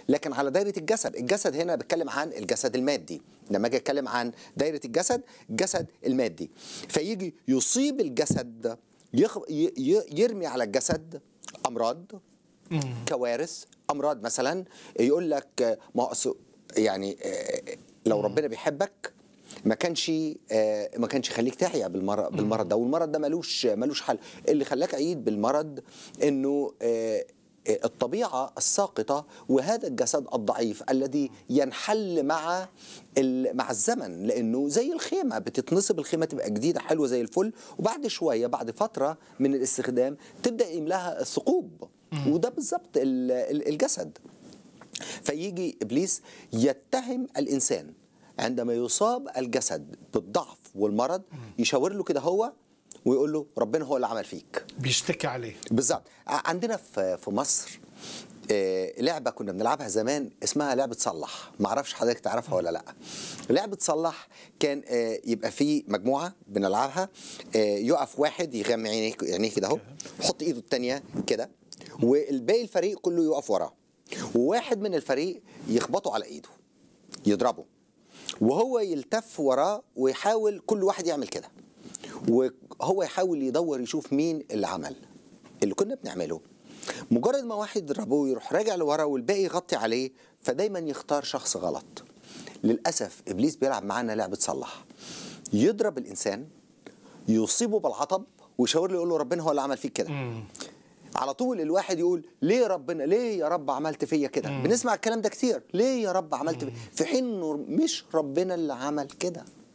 لكن على دايره الجسد الجسد هنا بتكلم عن الجسد المادي لما اجي اتكلم عن دايره الجسد الجسد المادي فيجي يصيب الجسد يخ... ي... ي... يرمي على الجسد امراض كوارث امراض مثلا يقول لك ما أص- يعني آه، لو ربنا بيحبك ما كانش آه، ما كانش يخليك تعيا بالمرض بالمرض ده والمرض ده ملوش ملوش حل اللي خلاك عيد بالمرض انه آه، آه، الطبيعه الساقطه وهذا الجسد الضعيف الذي ينحل مع ال- مع الزمن لانه زي الخيمه بتتنصب الخيمه تبقى جديده حلوه زي الفل وبعد شويه بعد فتره من الاستخدام تبدا يملاها الثقوب وده بالظبط ال- ال- الجسد فيجي ابليس يتهم الانسان عندما يصاب الجسد بالضعف والمرض يشاور له كده هو ويقول له ربنا هو اللي عمل فيك بيشتكي عليه بالظبط ع- عندنا في في مصر آه، لعبه كنا بنلعبها زمان اسمها لعبه صلح ما اعرفش حضرتك تعرفها ولا لا لعبه صلح كان آه، يبقى في مجموعه بنلعبها آه، يقف واحد يغمي عينيه عينيه كده اهو يحط ايده الثانيه كده والباقي الفريق كله يقف وراه وواحد من الفريق يخبطه على ايده يضربه وهو يلتف وراه ويحاول كل واحد يعمل كده وهو يحاول يدور يشوف مين اللي عمل اللي كنا بنعمله مجرد ما واحد يضربه يروح راجع لورا والباقي يغطي عليه فدايما يختار شخص غلط للاسف ابليس بيلعب معانا لعبه صلح يضرب الانسان يصيبه بالعطب ويشاور له يقول له ربنا هو اللي عمل فيك كده على طول الواحد يقول ليه ربنا ليه يا رب عملت فيا كده بنسمع الكلام ده كتير ليه يا رب عملت فيا في حين انه مش ربنا اللي عمل كده